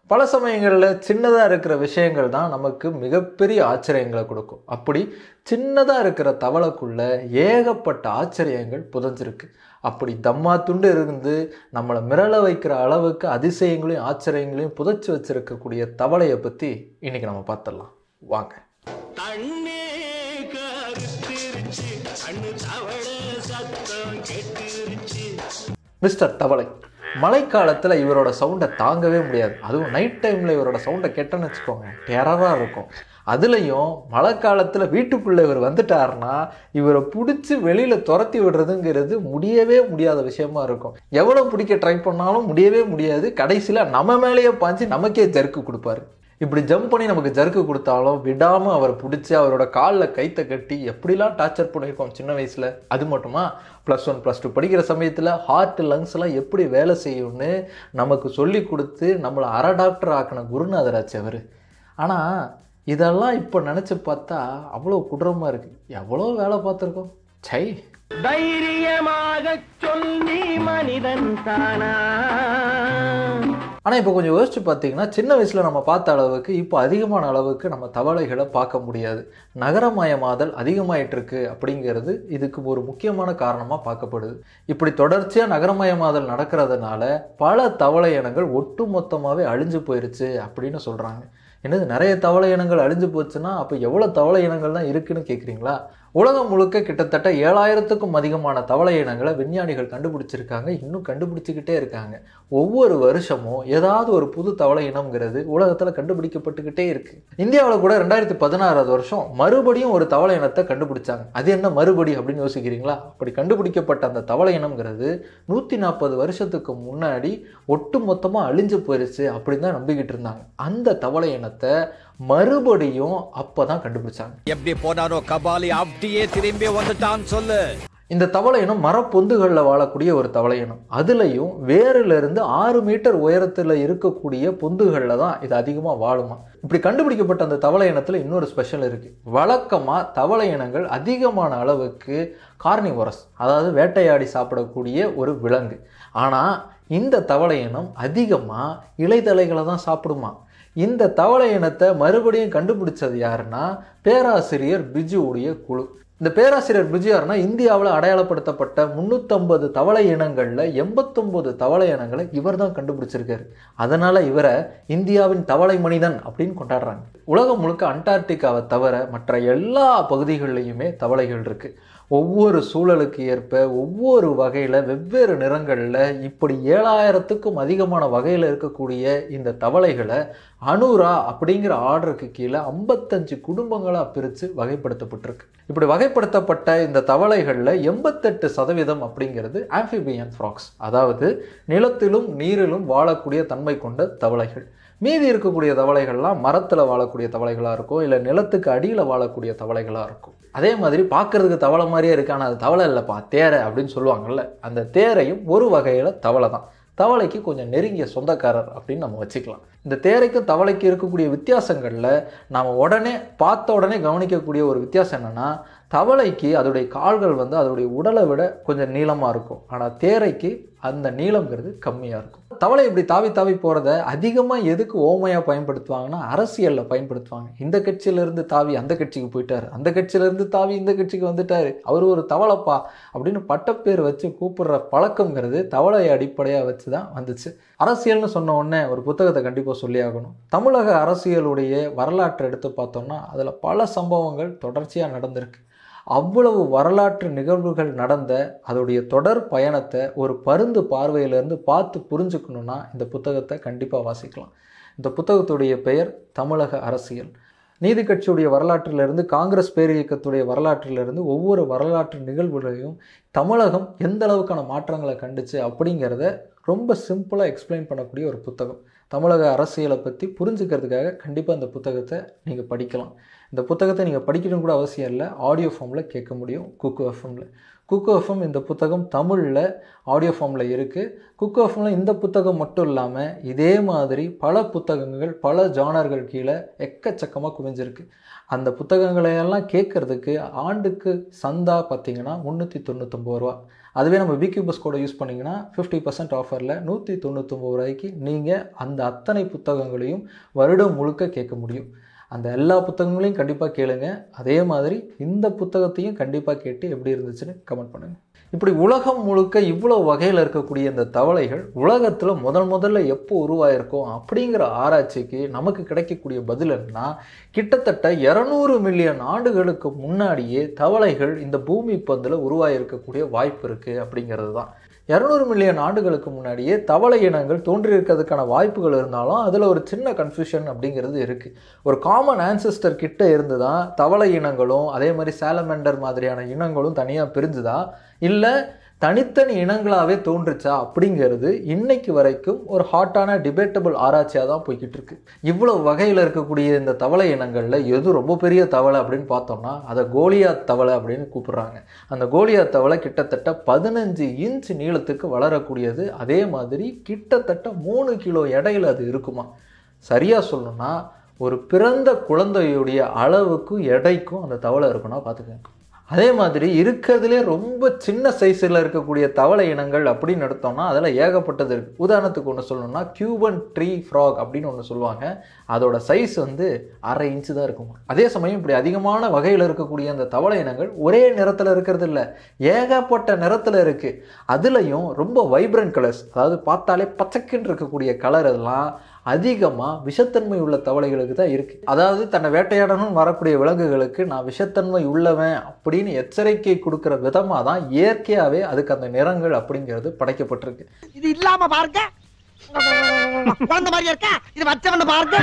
பல சமயங்களில் சின்னதாக இருக்கிற விஷயங்கள் தான் நமக்கு மிகப்பெரிய ஆச்சரியங்களை கொடுக்கும் அப்படி சின்னதாக இருக்கிற தவளைக்குள்ள ஏகப்பட்ட ஆச்சரியங்கள் புதஞ்சிருக்கு அப்படி தம்மா துண்டு இருந்து நம்மளை மிரள வைக்கிற அளவுக்கு அதிசயங்களையும் ஆச்சரியங்களையும் புதைச்சி வச்சிருக்கக்கூடிய தவளையை பற்றி இன்னைக்கு நம்ம பார்த்துடலாம் வாங்க கண்ணே கருத்திருச்சு கண்ணு தவள சத்தம் கேட்டுருச்சு மிஸ்டர் தவளை மழைக்காலத்தில் இவரோட சவுண்டை தாங்கவே முடியாது அதுவும் நைட் டைமில் இவரோட சவுண்டை கெட்டன்னு வச்சுக்கோங்க டெரராக இருக்கும் அதுலேயும் மழை காலத்தில் வீட்டுக்குள்ளே இவர் வந்துட்டாருன்னா இவரை பிடிச்சி வெளியில் துரத்தி விடுறதுங்கிறது முடியவே முடியாத விஷயமா இருக்கும் எவ்வளோ பிடிக்க ட்ரை பண்ணாலும் முடியவே முடியாது கடைசியில் நம்ம மேலேயே பாஞ்சு நமக்கே ஜர்க்கு கொடுப்பாரு இப்படி ஜம்ப் பண்ணி நமக்கு ஜர்க்கு கொடுத்தாலும் விடாமல் அவரை பிடிச்சி அவரோட காலில் கைத்தை கட்டி எப்படிலாம் டார்ச்சர் பண்ணியிருக்கோம் சின்ன வயசில் அது மட்டுமா ப்ளஸ் ஒன் ப்ளஸ் டூ படிக்கிற சமயத்தில் ஹார்ட் லங்ஸ் எல்லாம் எப்படி வேலை செய்யும்னு நமக்கு சொல்லி கொடுத்து நம்மளை அரை டாக்டர் ஆக்கின குருநாதராச்சு அவர் ஆனால் இதெல்லாம் இப்போ நினச்சி பார்த்தா அவ்வளோ குடுறமாக இருக்குது எவ்வளோ வேலை பார்த்துருக்கோம் சை தைரியமாக சொல் நீ மனிதன் தானா ஆனால் இப்போ கொஞ்சம் யோசிச்சு பார்த்தீங்கன்னா சின்ன வயசில் நம்ம பார்த்த அளவுக்கு இப்போ அதிகமான அளவுக்கு நம்ம தவளைகளை பார்க்க முடியாது நகரமயமாதல் அதிகமாயிட்டு இருக்கு அப்படிங்கிறது இதுக்கு ஒரு முக்கியமான காரணமாக பார்க்கப்படுது இப்படி தொடர்ச்சியாக நகரமயமாதல் நடக்கிறதுனால பல தவளை இனங்கள் ஒட்டு மொத்தமாகவே அழிஞ்சு போயிருச்சு அப்படின்னு சொல்கிறாங்க என்னது நிறைய தவளை இனங்கள் அழிஞ்சு போச்சுன்னா அப்போ எவ்வளோ தவளை இனங்கள் தான் இருக்குன்னு கேட்குறீங்களா உலகம் முழுக்க கிட்டத்தட்ட ஏழாயிரத்துக்கும் அதிகமான தவளை இனங்களை விஞ்ஞானிகள் கண்டுபிடிச்சிருக்காங்க இன்னும் கண்டுபிடிச்சிக்கிட்டே இருக்காங்க ஒவ்வொரு வருஷமும் ஏதாவது ஒரு புது தவளை இனம்ங்கிறது உலகத்தில் கண்டுபிடிக்கப்பட்டுக்கிட்டே இருக்கு இந்தியாவில் கூட ரெண்டாயிரத்தி பதினாறாவது வருஷம் மறுபடியும் ஒரு தவளை இனத்தை கண்டுபிடிச்சாங்க அது என்ன மறுபடி அப்படின்னு யோசிக்கிறீங்களா அப்படி கண்டுபிடிக்கப்பட்ட அந்த தவளை இனம்ங்கிறது நூற்றி நாற்பது வருஷத்துக்கு முன்னாடி ஒட்டு மொத்தமாக அழிஞ்சு போயிருச்சு அப்படின்னு தான் நம்பிக்கிட்டு இருந்தாங்க அந்த தவளை இனத்தை மறுபடியும் அப்போ தான் கண்டுபிடிச்சாங்க எப்படி போனாரோ கபாலி அப்படியே திரும்பி வந்துட்டான் சொல்லு இந்த தவளை இனம் மரப்பொந்துகளில் வாழக்கூடிய ஒரு தவளை இனம் அதுலேயும் வேரிலிருந்து ஆறு மீட்டர் உயரத்தில் இருக்கக்கூடிய பொந்துகளில் தான் இது அதிகமாக வாழுமா இப்படி கண்டுபிடிக்கப்பட்ட அந்த தவளை இனத்தில் இன்னொரு ஸ்பெஷல் இருக்குது வழக்கமாக தவளை இனங்கள் அதிகமான அளவுக்கு கார்னிவரஸ் அதாவது வேட்டையாடி சாப்பிடக்கூடிய ஒரு விலங்கு ஆனால் இந்த தவளை இனம் அதிகமாக இலைதலைகளை தான் சாப்பிடுமா இந்த தவளை இனத்தை மறுபடியும் கண்டுபிடிச்சது யாருன்னா பேராசிரியர் பிஜுவுடைய குழு இந்த பேராசிரியர் பிஜு யாருன்னா இந்தியாவில் அடையாளப்படுத்தப்பட்ட முந்நூற்றம்பது தவளை இனங்களில் எண்பத்தொம்போது தவளை இனங்களை இவர் தான் கண்டுபிடிச்சிருக்காரு அதனால் இவரை இந்தியாவின் தவளை மனிதன் அப்படின்னு கொண்டாடுறாங்க உலகம் முழுக்க அண்டார்டிகாவை தவிர மற்ற எல்லா பகுதிகளிலையுமே தவளைகள் இருக்குது ஒவ்வொரு சூழலுக்கு ஏற்ப ஒவ்வொரு வகையில் வெவ்வேறு நிறங்களில் இப்படி ஏழாயிரத்துக்கும் அதிகமான வகையில் இருக்கக்கூடிய இந்த தவளைகளை அனுரா அப்படிங்கிற ஆர்டருக்கு கீழே ஐம்பத்தஞ்சு குடும்பங்களாக பிரித்து வகைப்படுத்தப்பட்டிருக்கு இப்படி வகைப்படுத்தப்பட்ட இந்த தவளைகளில் எண்பத்தெட்டு சதவீதம் அப்படிங்கிறது ஆம்ஃபிபியன் ஃப்ராக்ஸ் அதாவது நிலத்திலும் நீரிலும் வாழக்கூடிய தன்மை கொண்ட தவளைகள் மீதி இருக்கக்கூடிய தவளைகள்லாம் மரத்தில் வாழக்கூடிய தவளைகளாக இருக்கும் இல்லை நிலத்துக்கு அடியில் வாழக்கூடிய தவளைகளாக இருக்கும் அதே மாதிரி பார்க்கறதுக்கு தவளை மாதிரியே இருக்கு ஆனால் அது தவளை இல்லைப்பா தேரை அப்படின்னு சொல்லுவாங்கல்ல அந்த தேரையும் ஒரு வகையில் தவளை தான் தவளைக்கு கொஞ்சம் நெருங்கிய சொந்தக்காரர் அப்படின்னு நம்ம வச்சுக்கலாம் இந்த தேரைக்கும் தவளைக்கு இருக்கக்கூடிய வித்தியாசங்களில் நாம் உடனே பார்த்த உடனே கவனிக்கக்கூடிய ஒரு வித்தியாசம் என்னென்னா தவளைக்கு அதோடைய கால்கள் வந்து அதோடைய உடலை விட கொஞ்சம் நீளமாக இருக்கும் ஆனால் தேரைக்கு அந்த நீளம்ங்கிறது கம்மியாக இருக்கும் தவளை இப்படி தாவி தாவி போகிறத அதிகமாக எதுக்கு ஓமையாக பயன்படுத்துவாங்கன்னா அரசியலில் பயன்படுத்துவாங்க இந்த கட்சியிலேருந்து தாவி அந்த கட்சிக்கு போயிட்டார் அந்த கட்சியிலேருந்து தாவி இந்த கட்சிக்கு வந்துட்டார் அவர் ஒரு தவளைப்பா அப்படின்னு பட்டப்பேர் வச்சு கூப்பிடுற பழக்கங்கிறது தவளையை அடிப்படையாக வச்சு தான் வந்துச்சு அரசியல்னு சொன்ன உடனே ஒரு புத்தகத்தை கண்டிப்பாக சொல்லி ஆகணும் தமிழக அரசியலுடைய வரலாற்றை எடுத்து பார்த்தோம்னா அதில் பல சம்பவங்கள் தொடர்ச்சியாக நடந்திருக்கு அவ்வளவு வரலாற்று நிகழ்வுகள் நடந்த அதோடைய தொடர் பயணத்தை ஒரு பருந்து பார்வையிலேருந்து பார்த்து புரிஞ்சுக்கணுன்னா இந்த புத்தகத்தை கண்டிப்பாக வாசிக்கலாம் இந்த புத்தகத்துடைய பெயர் தமிழக அரசியல் நீதி கட்சியுடைய வரலாற்றிலிருந்து காங்கிரஸ் பேரியக்கத்துடைய வரலாற்றிலிருந்து ஒவ்வொரு வரலாற்று நிகழ்வுகளையும் தமிழகம் எந்த அளவுக்கான மாற்றங்களை கண்டுச்சு அப்படிங்கிறத ரொம்ப சிம்பிளாக எக்ஸ்பிளைன் பண்ணக்கூடிய ஒரு புத்தகம் தமிழக அரசியலை பற்றி புரிஞ்சுக்கிறதுக்காக கண்டிப்பாக இந்த புத்தகத்தை நீங்கள் படிக்கலாம் இந்த புத்தகத்தை நீங்கள் படிக்கணும் கூட அவசியம் இல்லை ஆடியோ ஃபார்மில் கேட்க முடியும் குக்கு எஃப்எம்மில் குக்கு எஃப்எம் இந்த புத்தகம் தமிழில் ஆடியோ ஃபார்மில் இருக்குது குக்கு எஃப்எம்மில் இந்த புத்தகம் மட்டும் இல்லாமல் இதே மாதிரி பல புத்தகங்கள் பல ஜானர்கள் கீழே எக்கச்சக்கமாக குவிஞ்சிருக்கு அந்த புத்தகங்களை எல்லாம் கேட்குறதுக்கு ஆண்டுக்கு சந்தா பார்த்தீங்கன்னா முந்நூற்றி தொண்ணூத்தொம்பது ரூபா அதுவே நம்ம பிக்யூ பஸ் கோடை யூஸ் பண்ணிங்கன்னா ஃபிஃப்டி பர்சன்ட் ஆஃபரில் நூற்றி தொண்ணூத்தொம்பது ரூபாய்க்கு நீங்கள் அந்த அத்தனை புத்தகங்களையும் வருடம் முழுக்க கேட்க முடியும் அந்த எல்லா புத்தகங்களையும் கண்டிப்பாக கேளுங்க அதே மாதிரி இந்த புத்தகத்தையும் கண்டிப்பாக கேட்டு எப்படி இருந்துச்சுன்னு கமெண்ட் பண்ணுங்கள் இப்படி உலகம் முழுக்க இவ்வளோ வகையில் இருக்கக்கூடிய இந்த தவளைகள் உலகத்தில் முதல் முதல்ல எப்போ உருவாயிருக்கும் அப்படிங்கிற ஆராய்ச்சிக்கு நமக்கு கிடைக்கக்கூடிய பதில் என்னன்னா கிட்டத்தட்ட இரநூறு மில்லியன் ஆண்டுகளுக்கு முன்னாடியே தவளைகள் இந்த பூமி பந்தில் உருவாயிருக்கக்கூடிய வாய்ப்பு இருக்குது அப்படிங்கிறது தான் இரநூறு மில்லியன் ஆண்டுகளுக்கு முன்னாடியே தவளை இனங்கள் தோன்றியிருக்கிறதுக்கான வாய்ப்புகள் இருந்தாலும் அதில் ஒரு சின்ன கன்ஃபியூஷன் அப்படிங்கிறது இருக்குது ஒரு காமன் ஆன்செஸ்டர் கிட்ட இருந்து தான் தவளை இனங்களும் அதே மாதிரி சாலமெண்டர் மாதிரியான இனங்களும் தனியாக பிரிஞ்சுதா இல்லை தனித்தனி இனங்களாகவே தோன்றுச்சா அப்படிங்கிறது இன்னைக்கு வரைக்கும் ஒரு ஹாட்டான டிபேட்டபிள் ஆராய்ச்சியாக தான் போய்கிட்டு இருக்கு இவ்வளோ வகையில் இருக்கக்கூடிய இந்த தவளை இனங்களில் எது ரொம்ப பெரிய தவளை அப்படின்னு பார்த்தோம்னா அதை கோலியாத் தவளை அப்படின்னு கூப்பிடுறாங்க அந்த கோலியாத் தவளை கிட்டத்தட்ட பதினஞ்சு இன்ச் நீளத்துக்கு வளரக்கூடியது அதே மாதிரி கிட்டத்தட்ட மூணு கிலோ எடையில் அது இருக்குமா சரியாக சொல்லணும்னா ஒரு பிறந்த குழந்தையுடைய அளவுக்கும் எடைக்கும் அந்த தவளை இருக்குன்னா பார்த்துக்கங்க அதே மாதிரி இருக்கிறதுலே ரொம்ப சின்ன சைஸில் இருக்கக்கூடிய தவளை இனங்கள் அப்படின்னு எடுத்தோம்னா அதில் ஏகப்பட்டது இருக்குது உதாரணத்துக்கு ஒன்று சொல்லணும்னா கியூபன் ட்ரீ ஃப்ராக் அப்படின்னு ஒன்று சொல்லுவாங்க அதோட சைஸ் வந்து அரை இன்ச்சு தான் இருக்கும் அதே சமயம் இப்படி அதிகமான வகையில் இருக்கக்கூடிய அந்த தவளை இனங்கள் ஒரே நிறத்தில் இருக்கிறது இல்லை ஏகப்பட்ட நிறத்தில் இருக்குது அதுலேயும் ரொம்ப வைப்ரண்ட் கலர்ஸ் அதாவது பார்த்தாலே பச்சைக்குன்னு இருக்கக்கூடிய கலர் எல்லாம் அதிகமாக விஷத்தன்மை உள்ள தவளைகளுக்கு தான் இருக்குது அதாவது தன்னை வேட்டையாடணும்னு வரக்கூடிய விலங்குகளுக்கு நான் விஷத்தன்மை உள்ளவன் அப்படின்னு எச்சரிக்கை கொடுக்குற விதமாக தான் இயற்கையாகவே அதுக்கு அந்த நிறங்கள் அப்படிங்கிறது படைக்கப்பட்டிருக்கு இது இல்லாம பாருங்க குழந்தை மாதிரியா இருக்கா இது வச்சவன பாருங்க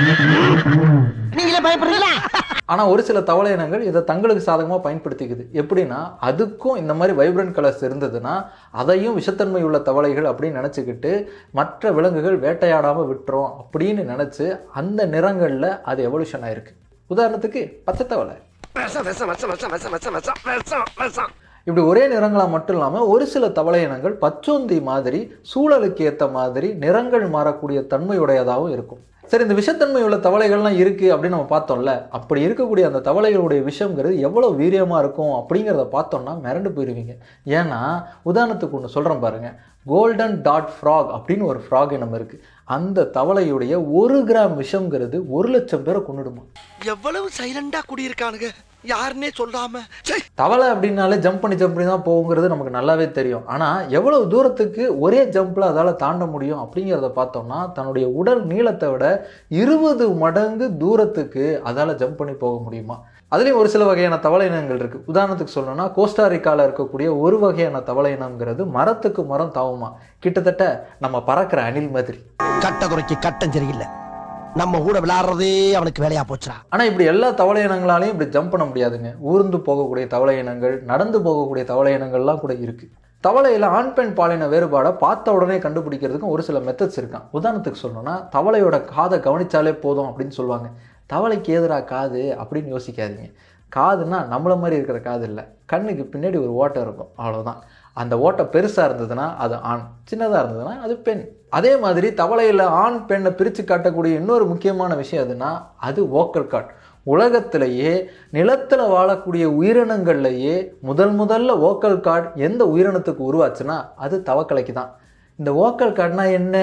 நீங்களே பயப்படுறீங்களா ஆனால் ஒரு சில தவளை இனங்கள் இதை தங்களுக்கு சாதகமாக பயன்படுத்திக்குது எப்படின்னா அதுக்கும் இந்த மாதிரி வைப்ரண்ட் கலர்ஸ் இருந்ததுன்னா அதையும் விஷத்தன்மை உள்ள தவளைகள் அப்படின்னு நினச்சிக்கிட்டு மற்ற விலங்குகள் வேட்டையாடாமல் விட்டுரும் அப்படின்னு நினச்சி அந்த நிறங்களில் அது எவல்யூஷன் ஆயிருக்கு உதாரணத்துக்கு பச்சை தவளை விஷம் விஷம் விஷம் விஷம் விஷம் விஷம் விஷம் விஷம் விஷம் இப்படி ஒரே நிறங்களா மட்டும் இல்லாமல் ஒரு சில தவளை இனங்கள் பச்சோந்தி மாதிரி சூழலுக்கு ஏற்ற மாதிரி நிறங்கள் மாறக்கூடிய தன்மையுடையதாகவும் இருக்கும் சரி இந்த விஷத்தன்மை உள்ள தவளைகள்லாம் இருக்குது அப்படின்னு நம்ம பார்த்தோம்ல அப்படி இருக்கக்கூடிய அந்த தவளைகளுடைய விஷம்ங்கிறது எவ்வளோ வீரியமாக இருக்கும் அப்படிங்கிறத பார்த்தோம்னா மிரண்டு போயிடுவீங்க ஏன்னா உதாரணத்துக்கு ஒன்று சொல்கிறேன் பாருங்க கோல்டன் டாட் ஃப்ராக் அப்படின்னு ஒரு ஃப்ராக் இனம் இருக்குது அந்த தவளையுடைய ஒரு கிராம் விஷம்ங்கிறது ஒரு லட்சம் பேரை கொண்டுடுமா எவ்வளவு சைலண்டா குடியிருக்கானுங்க யாருன்னே சொல்லாம ச்சே. தவளை அப்படின்னாலே ஜம்ப் பண்ணி ஜம்ப் பண்ணி தான் போகுங்கிறது நமக்கு நல்லாவே தெரியும் ஆனால் எவ்வளவு தூரத்துக்கு ஒரே ஜம்பில் அதால் தாண்ட முடியும் அப்படிங்கிறத பார்த்தோம்னா தன்னுடைய உடல் நீளத்தை விட இருபது மடங்கு தூரத்துக்கு அதால் ஜம்ப் பண்ணி போக முடியுமா அதுலேயும் ஒரு சில வகையான தவளை இனங்கள் இருக்குது உதாரணத்துக்கு சொல்லணும்னா கோஸ்டாரிக்காவில் இருக்கக்கூடிய ஒரு வகையான தவளை இனம்ங்கிறது மரத்துக்கு மரம் தாவுமா கிட்டத்தட்ட நம்ம பறக்கிற அணில் மாதிரி கட்ட குறைக்கு கட்டம் சரியில்லை நம்ம கூட விளையாடுறதே அவனுக்கு வேலையா போச்சுடா ஆனால் இப்படி எல்லா தவளை இனங்களாலையும் இப்படி ஜம்ப் பண்ண முடியாதுங்க ஊர்ந்து போகக்கூடிய தவளை இனங்கள் நடந்து போகக்கூடிய தவளை இனங்கள்லாம் கூட இருக்குது தவளையில் ஆண் பெண் பாலின வேறுபாடை பார்த்த உடனே கண்டுபிடிக்கிறதுக்கும் ஒரு சில மெத்தட்ஸ் இருக்கான் உதாரணத்துக்கு சொல்லணும்னா தவளையோட காதை கவனிச்சாலே போதும் அப்படின்னு சொல்லுவாங்க தவளைக்கு எதிரா காது அப்படின்னு யோசிக்காதீங்க காதுன்னா நம்மள மாதிரி இருக்கிற காது இல்லை கண்ணுக்கு பின்னாடி ஒரு ஓட்டை இருக்கும் அவ்வளவுதான் அந்த ஓட்டை பெருசாக இருந்ததுன்னா அது ஆண் சின்னதாக இருந்ததுன்னா அது பெண் அதே மாதிரி தவளையில் ஆண் பெண்ணை பிரித்து காட்டக்கூடிய இன்னொரு முக்கியமான விஷயம் எதுனா அது ஓக்கல் காட் உலகத்திலேயே நிலத்தில் வாழக்கூடிய உயிரினங்கள்லேயே முதல் முதல்ல ஓக்கல் கார்டு எந்த உயிரினத்துக்கு உருவாச்சுன்னா அது தவக்கலைக்கு தான் இந்த ஓக்கல் கார்டுனா என்ன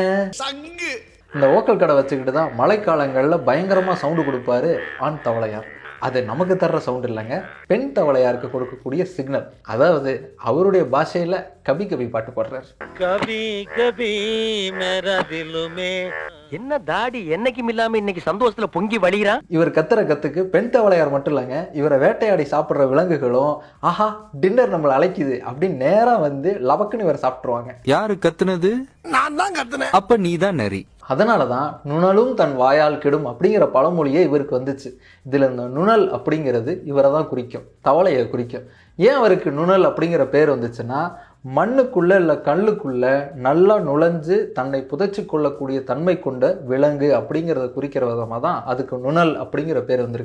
இந்த ஓக்கல் கடை வச்சுக்கிட்டு தான் மழைக்காலங்களில் பயங்கரமாக சவுண்டு கொடுப்பாரு ஆண் தவளையார் அது நமக்கு தர்ற சவுண்ட் இல்லைங்க பெண் தவளையாருக்கு கொடுக்கக்கூடிய சிக்னல் அதாவது அவருடைய பாஷையில் கபி கபி பாட்டு பாடுறாரு கபி கபி மேரா திலுமே என்ன தாடி என்னைக்கும் இல்லாம இன்னைக்கு சந்தோஷத்துல பொங்கி வழிகிறான் இவர் கத்துற கத்துக்கு பெண் தவளையார் மட்டும் இல்லைங்க இவரை வேட்டையாடி சாப்பிட்ற விலங்குகளும் ஆஹா டின்னர் நம்மளை அழைக்குது அப்படின்னு நேராக வந்து லபக்குன்னு இவர் சாப்பிட்ருவாங்க யாரு கத்துனது நான் தான் கத்துனேன் அப்ப நீதான் நரி அதனால தான் நுணலும் தன் வாயால் கெடும் அப்படிங்கிற பழமொழியே இவருக்கு வந்துச்சு இதில் இந்த நுணல் அப்படிங்கிறது இவரை தான் குறிக்கும் தவளையை குறிக்கும் ஏன் அவருக்கு நுணல் அப்படிங்கிற பேர் வந்துச்சுன்னா மண்ணுக்குள்ள இல்லை கல்லுக்குள்ள நல்லா நுழைஞ்சு தன்னை புதைச்சி கொள்ளக்கூடிய தன்மை கொண்ட விலங்கு அப்படிங்கிறத குறிக்கிற விதமாக தான் அதுக்கு நுணல் அப்படிங்கிற பேர் வந்திருக்கு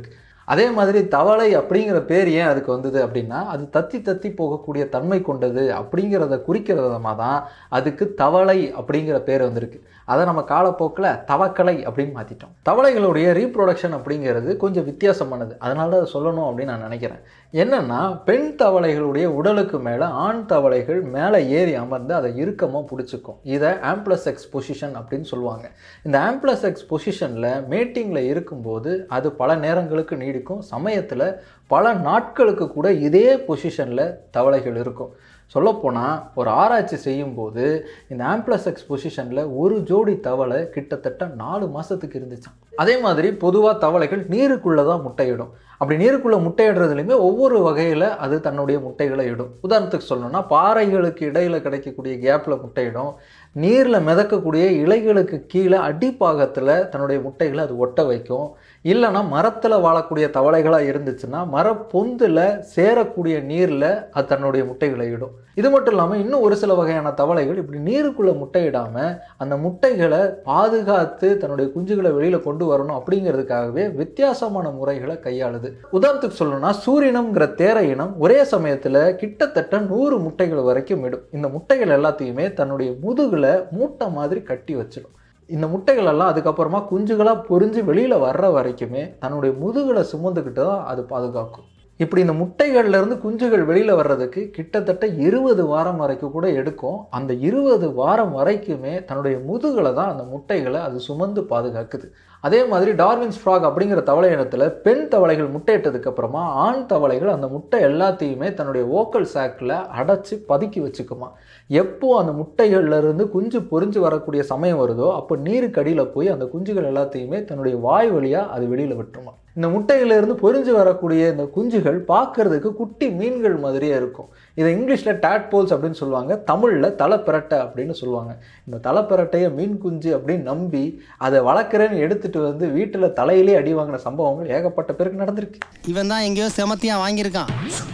அதே மாதிரி தவளை அப்படிங்கிற பேர் ஏன் அதுக்கு வந்தது அப்படின்னா அது தத்தி தத்தி போகக்கூடிய தன்மை கொண்டது அப்படிங்கிறத குறிக்கிற விதமாக தான் அதுக்கு தவளை அப்படிங்கிற பேர் வந்திருக்கு அதை நம்ம காலப்போக்கில் தவக்கலை அப்படின்னு மாற்றிட்டோம் தவளைகளுடைய ரீப்ரொடக்ஷன் அப்படிங்கிறது கொஞ்சம் வித்தியாசமானது அதனால தான் அதை சொல்லணும் அப்படின்னு நான் நினைக்கிறேன் என்னன்னா பெண் தவளைகளுடைய உடலுக்கு மேலே ஆண் தவளைகள் மேலே ஏறி அமர்ந்து அதை இறுக்கமாக பிடிச்சிக்கும் இதை ஆம்ப்ளஸ் எக்ஸ் பொசிஷன் அப்படின்னு சொல்லுவாங்க இந்த ஆம்ப்ளஸ் எக்ஸ் பொசிஷனில் மேட்டிங்கில் இருக்கும்போது அது பல நேரங்களுக்கு நீடிக்கும் சமயத்தில் பல நாட்களுக்கு கூட இதே பொசிஷனில் தவளைகள் இருக்கும் சொல்லப்போனால் ஒரு ஆராய்ச்சி செய்யும்போது இந்த ஆம்ப்ளஸ் எக்ஸ் பொசிஷனில் ஒரு ஜோடி தவளை கிட்டத்தட்ட நாலு மாதத்துக்கு இருந்துச்சாம் அதே மாதிரி பொதுவாக தவளைகள் நீருக்குள்ளே தான் முட்டையிடும் அப்படி நீருக்குள்ளே முட்டையிடுறதுலையுமே ஒவ்வொரு வகையில் அது தன்னுடைய முட்டைகளை இடும் உதாரணத்துக்கு சொல்லணும்னா பாறைகளுக்கு இடையில் கிடைக்கக்கூடிய கேப்பில் முட்டையிடும் நீரில் மிதக்கக்கூடிய இலைகளுக்கு கீழே அடிப்பாகத்தில் தன்னுடைய முட்டைகளை அது ஒட்ட வைக்கும் இல்லைன்னா மரத்தில் வாழக்கூடிய தவளைகளாக இருந்துச்சுன்னா மரப்பொந்தில் சேரக்கூடிய நீரில் அது தன்னுடைய முட்டைகளை இடும் இது மட்டும் இல்லாமல் இன்னும் ஒரு சில வகையான தவளைகள் இப்படி நீருக்குள்ளே முட்டையிடாமல் அந்த முட்டைகளை பாதுகாத்து தன்னுடைய குஞ்சுகளை வெளியில் கொண்டு வரணும் அப்படிங்கிறதுக்காகவே வித்தியாசமான முறைகளை கையாளுது உதாரணத்துக்கு சொல்லணும்னா சூரியனம்ங்கிற தேர இனம் ஒரே சமயத்தில் கிட்டத்தட்ட நூறு முட்டைகள் வரைக்கும் இடும் இந்த முட்டைகள் எல்லாத்தையுமே தன்னுடைய முதுகில் மூட்டை மாதிரி கட்டி வச்சிடும் இந்த முட்டைகள் எல்லாம் அதுக்கப்புறமா குஞ்சுகளாக பொரிஞ்சு வெளியில் வர்ற வரைக்குமே தன்னுடைய முதுகில் சுமந்துக்கிட்டு தான் அது பாதுகாக்கும் இப்படி இந்த முட்டைகள்ல இருந்து குஞ்சுகள் வெளியில் வர்றதுக்கு கிட்டத்தட்ட இருபது வாரம் வரைக்கும் கூட எடுக்கும் அந்த இருபது வாரம் வரைக்குமே தன்னுடைய முதுகில் தான் அந்த முட்டைகளை அது சுமந்து பாதுகாக்குது அதே மாதிரி டார்வின்ஸ் ஃப்ராக் அப்படிங்கிற தவளை இனத்தில் பெண் தவளைகள் முட்டையிட்டதுக்கு அப்புறமா ஆண் தவளைகள் அந்த முட்டை எல்லாத்தையுமே தன்னுடைய ஓக்கல் சாக்கில் அடைச்சி பதுக்கி வச்சுக்குமா எப்போ அந்த முட்டைகள்ல இருந்து குஞ்சு பொரிஞ்சு வரக்கூடிய சமயம் வருதோ அப்போ நீருக்கு அடியில் போய் அந்த குஞ்சுகள் எல்லாத்தையுமே தன்னுடைய வாய் வழியாக அது வெளியில் விட்டுருமா இந்த முட்டையில இருந்து பொரிஞ்சு வரக்கூடிய இந்த குஞ்சுகள் பார்க்கறதுக்கு குட்டி மீன்கள் மாதிரியே இருக்கும் இதை இங்கிலீஷில் டேட்போல்ஸ் அப்படின்னு சொல்லுவாங்க தமிழில் தலைப்பிரட்டை அப்படின்னு சொல்லுவாங்க இந்த தலைப்பிரட்டையை மீன் குஞ்சு அப்படின்னு நம்பி அதை வளர்க்குறேன்னு எடுத்துட்டு வந்து வீட்டில் தலையிலே அடி வாங்கின சம்பவங்கள் ஏகப்பட்ட பேருக்கு நடந்திருக்கு இவன் தான் எங்கேயோ செமத்தியா வாங்கியிருக்கான்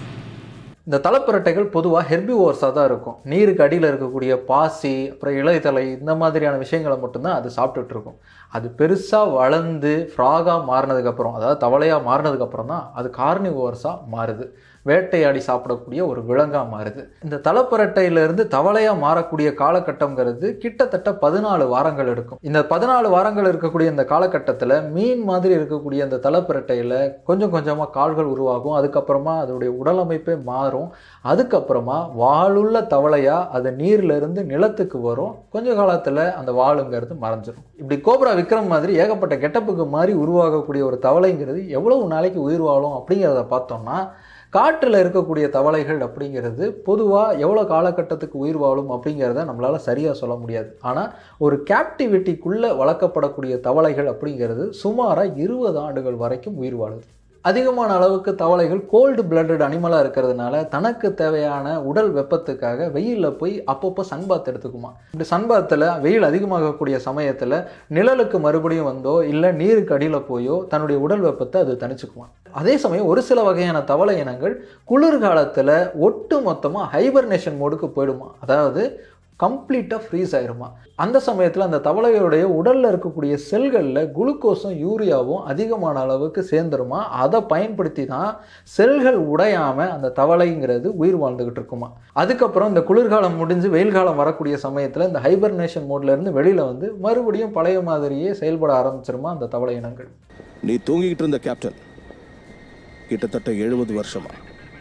இந்த தலைப்பிரட்டைகள் பொதுவாக ஹெர்பிவோர்ஸாக தான் இருக்கும் நீருக்கு அடியில் இருக்கக்கூடிய பாசி அப்புறம் இலைத்தலை இந்த மாதிரியான விஷயங்களை மட்டும்தான் அது சாப்பிட்டுட்டு இருக்கும் அது பெருசாக வளர்ந்து ஃப்ராகாக மாறினதுக்கப்புறம் அதாவது தவளையாக மாறினதுக்கப்புறம் தான் அது கார்னிவோர்ஸாக மாறுது வேட்டையாடி சாப்பிடக்கூடிய ஒரு விலங்காக மாறுது இந்த தலைப்பரட்டையிலிருந்து தவளையாக மாறக்கூடிய காலகட்டங்கிறது கிட்டத்தட்ட பதினாலு வாரங்கள் எடுக்கும் இந்த பதினாலு வாரங்கள் இருக்கக்கூடிய இந்த காலகட்டத்தில் மீன் மாதிரி இருக்கக்கூடிய அந்த தலைப்பரட்டையில் கொஞ்சம் கொஞ்சமாக கால்கள் உருவாகும் அதுக்கப்புறமா அதோடைய உடல் அமைப்பே மாறும் அதுக்கப்புறமா வாளுள்ள தவளையாக அது நீர்ல இருந்து நிலத்துக்கு வரும் கொஞ்ச காலத்தில் அந்த வாளுங்கிறது மறைஞ்சிரும் இப்படி கோப்ரா விக்ரம் மாதிரி ஏகப்பட்ட கெட்டப்புக்கு மாதிரி உருவாகக்கூடிய ஒரு தவளைங்கிறது எவ்வளவு நாளைக்கு உயிர் வாழும் அப்படிங்கிறத பார்த்தோம்னா காற்றில் இருக்கக்கூடிய தவளைகள் அப்படிங்கிறது பொதுவாக எவ்வளோ காலகட்டத்துக்கு உயிர் வாழும் அப்படிங்கிறத நம்மளால் சரியாக சொல்ல முடியாது ஆனால் ஒரு கேப்டிவிட்டிக்குள்ளே வளர்க்கப்படக்கூடிய தவளைகள் அப்படிங்கிறது சுமாராக இருபது ஆண்டுகள் வரைக்கும் உயிர் வாழுது அதிகமான அளவுக்கு தவளைகள் கோல்டு பிளட்டட் அனிமலாக இருக்கிறதுனால தனக்கு தேவையான உடல் வெப்பத்துக்காக வெயிலில் போய் அப்பப்போ சன்பாத் எடுத்துக்குமா இப்படி சன்பாத்தில் வெயில் அதிகமாகக்கூடிய சமயத்தில் நிழலுக்கு மறுபடியும் வந்தோ இல்லை நீருக்கு அடியில் போயோ தன்னுடைய உடல் வெப்பத்தை அது தணிச்சுக்குமா அதே சமயம் ஒரு சில வகையான தவளை இனங்கள் குளிர்காலத்தில் ஒட்டு மொத்தமாக ஹைபர்னேஷன் மோடுக்கு போயிடுமா அதாவது கம்ப்ளீட்டாக ஃப்ரீஸ் ஆயிருமா அந்த சமயத்தில் அந்த தவளையோடைய உடலில் இருக்கக்கூடிய செல்களில் குளுக்கோஸும் யூரியாவும் அதிகமான அளவுக்கு சேர்ந்துருமா அதை பயன்படுத்தி தான் செல்கள் உடையாமல் அந்த தவளைங்கிறது உயிர் வாழ்ந்துக்கிட்டு இருக்குமா அதுக்கப்புறம் இந்த குளிர்காலம் முடிஞ்சு வெயில் காலம் வரக்கூடிய சமயத்தில் இந்த ஹைபர்னேஷன் மோட்லேருந்து வெளியில் வந்து மறுபடியும் பழைய மாதிரியே செயல்பட ஆரம்பிச்சிருமா அந்த தவளை இனங்கள் நீ தூங்கிக்கிட்டு இருந்த கேப்டன் கிட்டத்தட்ட எழுபது வருஷமா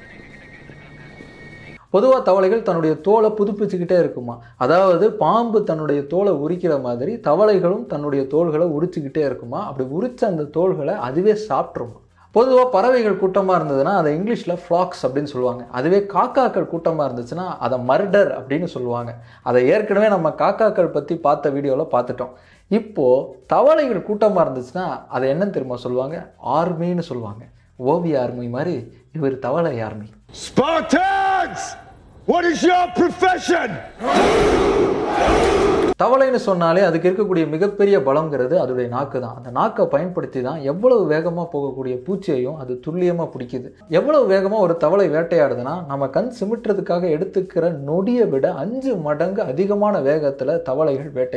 பொதுவாக தவளைகள் தன்னுடைய தோலை புதுப்பிச்சுக்கிட்டே இருக்குமா அதாவது பாம்பு தன்னுடைய தோலை உரிக்கிற மாதிரி தவளைகளும் தன்னுடைய தோள்களை உரிச்சுக்கிட்டே இருக்குமா அப்படி உரிச்ச அந்த தோள்களை அதுவே சாப்பிட்ருமா பொதுவாக பறவைகள் கூட்டமாக இருந்ததுன்னா அதை இங்கிலீஷில் ஃப்ளாக்ஸ் அப்படின்னு சொல்லுவாங்க அதுவே காக்காக்கள் கூட்டமாக இருந்துச்சுன்னா அதை மர்டர் அப்படின்னு சொல்லுவாங்க அதை ஏற்கனவே நம்ம காக்காக்கள் பற்றி பார்த்த வீடியோவில் பார்த்துட்டோம் இப்போது தவளைகள் கூட்டமாக இருந்துச்சுன்னா அதை என்ன தெரியுமா சொல்லுவாங்க ஆர்மின்னு சொல்லுவாங்க ஓவிய ஆர்மி மாதிரி இவர் தவளை army Spartans! What is your profession? தவளைன்னு சொன்னாலே அதுக்கு இருக்கக்கூடிய மிகப்பெரிய பலங்கிறது அதோடைய நாக்கு தான் அந்த நாக்கை பயன்படுத்தி தான் எவ்வளவு வேகமாக போகக்கூடிய பூச்சியையும் அது துல்லியமாக பிடிக்குது எவ்வளவு வேகமாக ஒரு தவளை வேட்டையாடுதுன்னா நம்ம கண் சிமிட்டுறதுக்காக எடுத்துக்கிற நொடியை விட அஞ்சு மடங்கு அதிகமான வேகத்தில் தவளைகள் வேட்டையாடுது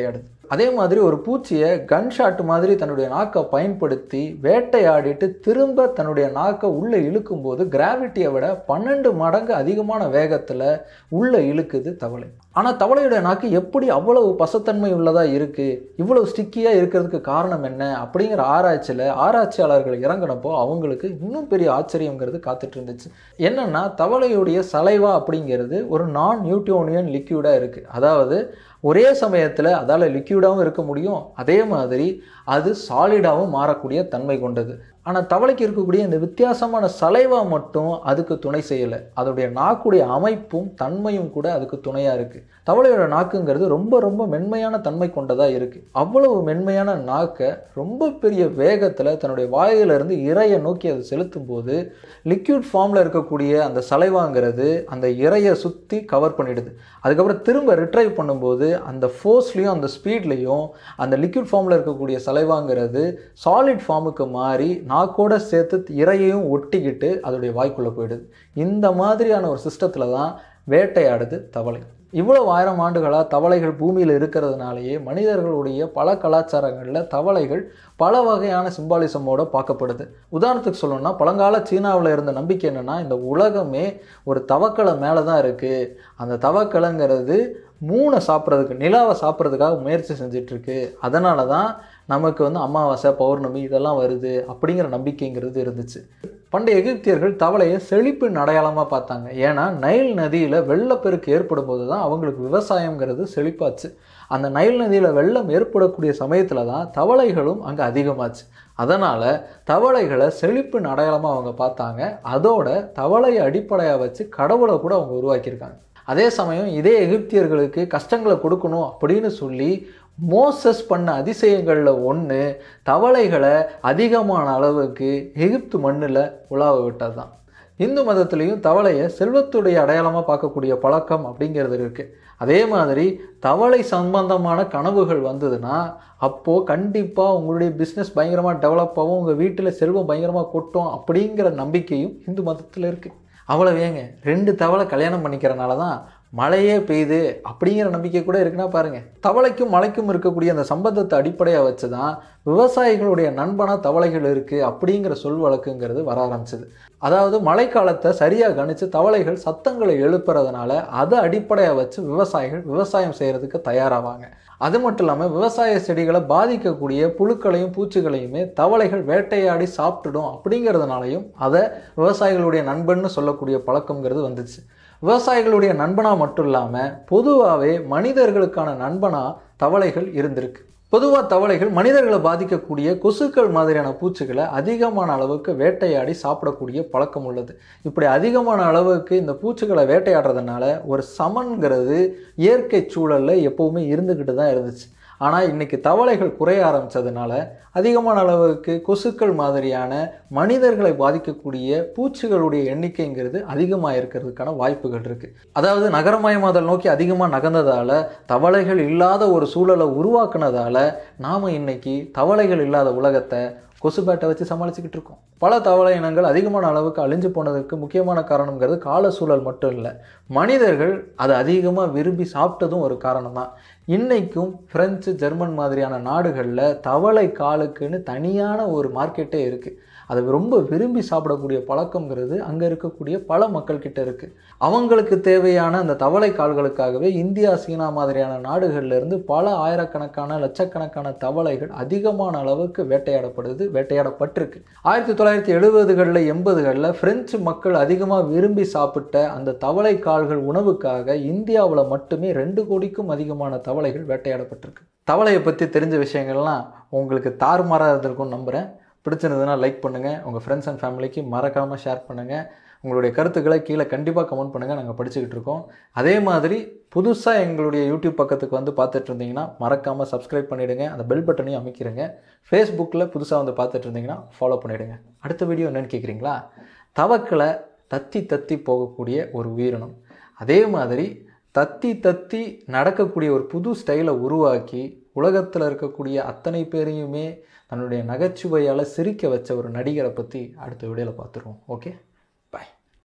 அதே மாதிரி ஒரு பூச்சியை கன் ஷாட் மாதிரி தன்னுடைய நாக்கை பயன்படுத்தி வேட்டையாடிட்டு திரும்ப தன்னுடைய நாக்கை உள்ளே இழுக்கும்போது கிராவிட்டியை விட பன்னெண்டு மடங்கு அதிகமான வேகத்தில் உள்ளே இழுக்குது தவளை ஆனால் தவளையுடைய நாக்கு எப்படி அவ்வளவு பசத்தன்மை உள்ளதாக இருக்குது இவ்வளவு ஸ்டிக்கியாக இருக்கிறதுக்கு காரணம் என்ன அப்படிங்கிற ஆராய்ச்சியில் ஆராய்ச்சியாளர்கள் இறங்கினப்போ அவங்களுக்கு இன்னும் பெரிய ஆச்சரியங்கிறது காத்துட்டு இருந்துச்சு என்னன்னா தவளையுடைய சலைவா அப்படிங்கிறது ஒரு நான் நியூட்டோனியன் லிக்யூடாக இருக்குது அதாவது ஒரே சமயத்தில் அதால் லிக்யூடாகவும் இருக்க முடியும் அதே மாதிரி அது சாலிடாகவும் மாறக்கூடிய தன்மை கொண்டது ஆனால் தவளைக்கு இருக்கக்கூடிய இந்த வித்தியாசமான சலைவா மட்டும் அதுக்கு துணை செய்யலை அதோடைய நாக்குடைய அமைப்பும் தன்மையும் கூட அதுக்கு துணையாக இருக்குது தவளையோட நாக்குங்கிறது ரொம்ப ரொம்ப மென்மையான தன்மை கொண்டதாக இருக்குது அவ்வளவு மென்மையான நாக்கை ரொம்ப பெரிய வேகத்தில் தன்னுடைய வாயிலிருந்து இறையை நோக்கி அது செலுத்தும் போது லிக்யூட் ஃபார்மில் இருக்கக்கூடிய அந்த சலைவாங்கிறது அந்த இறையை சுற்றி கவர் பண்ணிடுது அதுக்கப்புறம் திரும்ப ரிட்ரைவ் பண்ணும்போது அந்த ஃபோர்ஸ்லேயும் அந்த ஸ்பீட்லேயும் அந்த லிக்யூட் ஃபார்மில் இருக்கக்கூடிய சலைவாங்கிறது சாலிட் ஃபார்முக்கு மாறி நாக்கோட சேர்த்து இறையையும் ஒட்டிக்கிட்டு அதோடைய வாய்க்குள்ளே போயிடுது இந்த மாதிரியான ஒரு சிஸ்டத்தில் தான் வேட்டையாடுது தவளை இவ்வளவு ஆயிரம் ஆண்டுகளாக தவளைகள் பூமியில் இருக்கிறதுனாலேயே மனிதர்களுடைய பல கலாச்சாரங்களில் தவளைகள் பல வகையான சிம்பாலிசமோட பார்க்கப்படுது உதாரணத்துக்கு சொல்லணும்னா பழங்கால சீனாவில் இருந்த நம்பிக்கை என்னென்னா இந்த உலகமே ஒரு தவக்கலை மேலே தான் இருக்குது அந்த தவக்கலைங்கிறது மூணை சாப்பிட்றதுக்கு நிலாவை சாப்பிட்றதுக்காக முயற்சி செஞ்சிட்ருக்கு அதனால தான் நமக்கு வந்து அமாவாசை பௌர்ணமி இதெல்லாம் வருது அப்படிங்கிற நம்பிக்கைங்கிறது இருந்துச்சு பண்டைய எகிப்தியர்கள் தவளையை செழிப்பின் அடையாளமாக பார்த்தாங்க ஏன்னா நைல் நதியில் வெள்ளப்பெருக்கு ஏற்படும் போது தான் அவங்களுக்கு விவசாயங்கிறது செழிப்பாச்சு அந்த நைல் நதியில் வெள்ளம் ஏற்படக்கூடிய சமயத்தில் தான் தவளைகளும் அங்கே அதிகமாச்சு அதனால் தவளைகளை செழிப்பின் அடையாளமாக அவங்க பார்த்தாங்க அதோட தவளையை அடிப்படையாக வச்சு கடவுளை கூட அவங்க உருவாக்கியிருக்காங்க அதே சமயம் இதே எகிப்தியர்களுக்கு கஷ்டங்களை கொடுக்கணும் அப்படின்னு சொல்லி மோசஸ் பண்ண அதிசயங்களில் ஒன்று தவளைகளை அதிகமான அளவுக்கு எகிப்து மண்ணில் உலாவ விட்டது தான் இந்து மதத்துலேயும் தவளையை செல்வத்துடைய அடையாளமாக பார்க்கக்கூடிய பழக்கம் அப்படிங்கிறது இருக்குது அதே மாதிரி தவளை சம்பந்தமான கனவுகள் வந்ததுன்னா அப்போது கண்டிப்பாக உங்களுடைய பிஸ்னஸ் பயங்கரமாக டெவலப் ஆகும் உங்கள் வீட்டில் செல்வம் பயங்கரமாக கொட்டும் அப்படிங்கிற நம்பிக்கையும் இந்து மதத்தில் இருக்குது அவ்வளவு ஏங்க ரெண்டு தவளை கல்யாணம் பண்ணிக்கிறனால தான் மழையே பெய்யுது அப்படிங்கிற நம்பிக்கை கூட இருக்குன்னா பாருங்க தவளைக்கும் மலைக்கும் இருக்கக்கூடிய அந்த சம்பந்தத்தை அடிப்படையாக வச்சு தான் விவசாயிகளுடைய நண்பனா தவளைகள் இருக்குது அப்படிங்கிற சொல் வழக்குங்கிறது வர ஆரம்பிச்சது அதாவது மழைக்காலத்தை சரியாக கணிச்சு தவளைகள் சத்தங்களை எழுப்புறதுனால அதை அடிப்படையாக வச்சு விவசாயிகள் விவசாயம் செய்கிறதுக்கு தயாராவாங்க அது மட்டும் இல்லாமல் விவசாய செடிகளை பாதிக்கக்கூடிய புழுக்களையும் பூச்சிகளையுமே தவளைகள் வேட்டையாடி சாப்பிட்டுடும் அப்படிங்கிறதுனாலையும் அதை விவசாயிகளுடைய நண்பன்னு சொல்லக்கூடிய பழக்கங்கிறது வந்துச்சு விவசாயிகளுடைய நண்பனாக மட்டும் இல்லாமல் பொதுவாகவே மனிதர்களுக்கான நண்பனாக தவளைகள் இருந்திருக்கு பொதுவாக தவளைகள் மனிதர்களை பாதிக்கக்கூடிய கொசுக்கள் மாதிரியான பூச்சிகளை அதிகமான அளவுக்கு வேட்டையாடி சாப்பிடக்கூடிய பழக்கம் உள்ளது இப்படி அதிகமான அளவுக்கு இந்த பூச்சிகளை வேட்டையாடுறதுனால ஒரு சமன்கிறது இயற்கை சூழலில் எப்போவுமே இருந்துக்கிட்டு தான் இருந்துச்சு ஆனால் இன்றைக்கி தவளைகள் குறைய ஆரம்பித்ததுனால அதிகமான அளவுக்கு கொசுக்கள் மாதிரியான மனிதர்களை பாதிக்கக்கூடிய பூச்சிகளுடைய எண்ணிக்கைங்கிறது அதிகமாக இருக்கிறதுக்கான வாய்ப்புகள் இருக்குது அதாவது நகரமயமாதல் நோக்கி அதிகமாக நகர்ந்ததால் தவளைகள் இல்லாத ஒரு சூழலை உருவாக்குனதால நாம் இன்னைக்கு தவளைகள் இல்லாத உலகத்தை கொசுபேட்டை வச்சு சமாளிச்சுக்கிட்டு இருக்கோம் பல தவளை இனங்கள் அதிகமான அளவுக்கு அழிஞ்சு போனதுக்கு முக்கியமான காரணங்கிறது கால சூழல் மட்டும் இல்லை மனிதர்கள் அதை அதிகமாக விரும்பி சாப்பிட்டதும் ஒரு காரணம் தான் இன்றைக்கும் பிரெஞ்சு ஜெர்மன் மாதிரியான நாடுகளில் தவளை காலுக்குன்னு தனியான ஒரு மார்க்கெட்டே இருக்குது அதை ரொம்ப விரும்பி சாப்பிடக்கூடிய பழக்கங்கிறது அங்கே இருக்கக்கூடிய பல மக்கள்கிட்ட இருக்குது அவங்களுக்கு தேவையான அந்த தவளை கால்களுக்காகவே இந்தியா சீனா மாதிரியான நாடுகள்ல இருந்து பல ஆயிரக்கணக்கான லட்சக்கணக்கான தவளைகள் அதிகமான அளவுக்கு வேட்டையாடப்படுது வேட்டையாடப்பட்டிருக்கு ஆயிரத்தி தொள்ளாயிரத்தி எழுபதுகளில் எண்பதுகளில் பிரெஞ்சு மக்கள் அதிகமாக விரும்பி சாப்பிட்ட அந்த தவளை கால்கள் உணவுக்காக இந்தியாவில் மட்டுமே ரெண்டு கோடிக்கும் அதிகமான தவளைகள் வேட்டையாடப்பட்டிருக்கு தவளையை பற்றி தெரிஞ்ச விஷயங்கள்லாம் உங்களுக்கு தாறுமாறாக இருந்திருக்கும்னு நம்புகிறேன் பிடிச்சிருந்ததுன்னா லைக் பண்ணுங்கள் உங்கள் ஃப்ரெண்ட்ஸ் அண்ட் ஃபேமிலிக்கு மறக்காமல் ஷேர் பண்ணுங்கள் உங்களுடைய கருத்துக்களை கீழே கண்டிப்பாக கமெண்ட் பண்ணுங்கள் நாங்கள் படிச்சுக்கிட்டு இருக்கோம் அதே மாதிரி புதுசாக எங்களுடைய யூடியூப் பக்கத்துக்கு வந்து பார்த்துட்டு இருந்தீங்கன்னா மறக்காமல் சப்ஸ்கிரைப் பண்ணிவிடுங்க அந்த பெல் பட்டனையும் அமைக்கிறங்க ஃபேஸ்புக்கில் புதுசாக வந்து பார்த்துட்டு இருந்தீங்கன்னா ஃபாலோ பண்ணிவிடுங்க அடுத்த வீடியோ என்னென்னு கேட்குறீங்களா தவக்களை தத்தி தத்தி போகக்கூடிய ஒரு உயிரினம் அதே மாதிரி தத்தி தத்தி நடக்கக்கூடிய ஒரு புது ஸ்டைலை உருவாக்கி உலகத்தில் இருக்கக்கூடிய அத்தனை பேரையுமே தன்னுடைய நகைச்சுவையால் சிரிக்க வச்ச ஒரு நடிகரை பற்றி அடுத்த வீடியோவில் பார்த்துருவோம் ஓகே